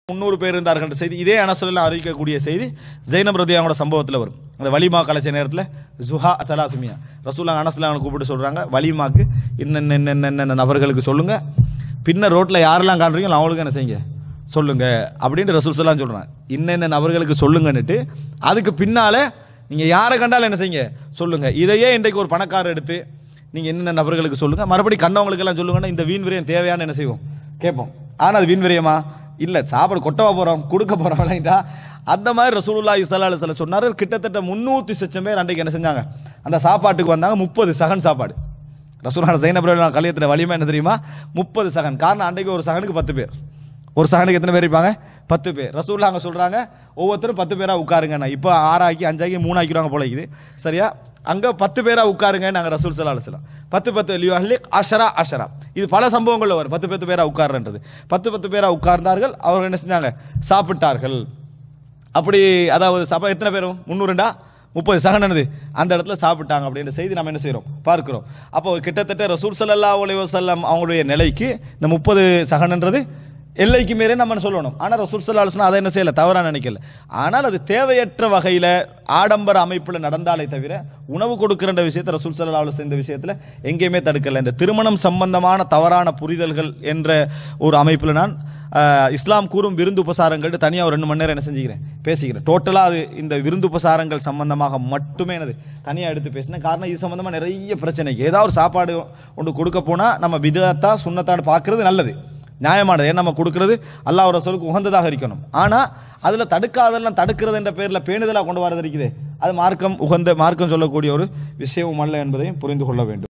முந்நூறு பேர் இருந்தார்கள் என்ற செய்தி இதே அனசுல அறிவிக்கக்கூடிய செய்தி ஜெயினப் ரதியாவோட சம்பவத்தில் வரும் அந்த வலிமா கலைச்ச நேரத்தில் ஜுஹா தலாசுமியா ரசூல்லா அனசுலாங்க கூப்பிட்டு சொல்கிறாங்க வலிமாக்கு இன்னென்ன என்னென்ன என்னென்ன நபர்களுக்கு சொல்லுங்கள் பின்ன ரோட்டில் யாரெல்லாம் காண்றீங்களோ அவங்களுக்கு என்ன செய்யுங்க சொல்லுங்க அப்படின்ட்டு ரசூல் சலாம் சொல்கிறாங்க இன்னென்ன நபர்களுக்கு சொல்லுங்கன்னுட்டு அதுக்கு பின்னால நீங்கள் யாரை கண்டாலும் என்ன செய்யுங்க சொல்லுங்க இதையே இன்றைக்கு ஒரு பணக்காரர் எடுத்து நீங்கள் என்னென்ன நபர்களுக்கு சொல்லுங்கள் மறுபடி கண்டவங்களுக்கெல்லாம் சொல்லுங்கன்னா இந்த வீண் விரயம் தேவையான என்ன செய்வோம் கேட்போம் ஆனால் அது வீண் விரயமா இல்லை சாப்பாடு கொட்டவா போகிறோம் கொடுக்க போகிறோம் விளையாண்டா அந்த மாதிரி ரசூலுல்லாஹி ஸல்லல்லாஹு அலைஹி வஸல்லம் சொன்னார் கிட்டத்தட்ட முந்நூற்றி சொச்சம் பேர் அன்றைக்கு என்ன செஞ்சாங்க அந்த சாப்பாட்டுக்கு வந்தாங்க முப்பது சகன் சாப்பாடு ரசூலான ஜைனப் ரலியல்லாஹு கல்யாணத்தில் வலிமை என்ன தெரியுமா முப்பது சகன் காரணம் அன்றைக்கு ஒரு சகனுக்கு பத்து பேர் ஒரு சகனுக்கு எத்தனை பேர் இருப்பாங்க பத்து பேர் ரசூல்லா அங்கே சொல்கிறாங்க ஒவ்வொருத்தரும் பத்து பேராக உட்காருங்கண்ணா இப்போ ஆறாக்கி அஞ்சாக்கி மூணாக்கிடுவாங்க போல இருக்குது சரியா அங்கே பத்து பேராக உட்காருங்க நாங்கள் ரசூல் சல்லா அலுவலாம் பத்து பத்து லியோ அஹ்லி அஷரா அஷரா இது பல சம்பவங்களில் வரும் பத்து பத்து பேராக உட்காருன்றது பத்து பத்து பேராக உட்கார்ந்தார்கள் அவர்கள் என்ன செஞ்சாங்க சாப்பிட்டார்கள் அப்படி அதாவது சபை எத்தனை பேரும் முந்நூறுண்டா முப்பது சகனது அந்த இடத்துல சாப்பிட்டாங்க அப்படின்ற செய்தி நம்ம என்ன செய்கிறோம் பார்க்கிறோம் அப்போ கிட்டத்தட்ட ரசூல் ஸல்லல்லாஹு அலைஹி வஸல்லம் அவங்களுடைய நிலைக்கு இந்த முப்பது சகனன்றது எல்லைக்கு மீறே நம்ம சொல்லணும் ஆனால் ரசூல் சல்லா அலுவலாம் அதை என்ன செய்யலை தவறாக நினைக்கல ஆனால் அது தேவையற்ற வகையில் ஆடம்பர அமைப்பில் நடந்தாலே தவிர உணவு கொடுக்குற விஷயத்தை ரசூல் சல்லா அலுவலம் இந்த விஷயத்தில் எங்கேயுமே தடுக்கல இந்த திருமணம் சம்பந்தமான தவறான புரிதல்கள் என்ற ஒரு அமைப்பில் நான் ஆஹ், இஸ்லாம் கூறும் விருந்து உபசாரங்கள் தனியாக ஒரு ரெண்டு மணி நேரம் என்ன செஞ்சுக்கிறேன் பேசிக்கிறேன் டோட்டலாக அது இந்த விருந்து உபசாரங்கள் சம்பந்தமாக மட்டுமே எனது தனியாக எடுத்து பேசினேன் காரணம் இது சம்பந்தமாக நிறைய பிரச்சனைக்கு ஏதாவது ஒரு சாப்பாடு ஒன்று கொடுக்க போனால் நம்ம விதத்தா சுண்ணத்தான்னு பார்க்குறது நல்லது நியாயமானது ஏன் நம்ம கொடுக்கறது அல்லாஹ் ரசூலுக்கு உகந்ததாக இருக்கணும் ஆனால் அதில் தடுக்காதெல்லாம் தடுக்கிறது என்ற பேரில் பேணுதலாக கொண்டு வரது இருக்குது அது மார்க்கம் உகந்த மார்க்கம் சொல்லக்கூடிய ஒரு விஷயமும் அல்ல என்பதையும் புரிந்து கொள்ள வேண்டும்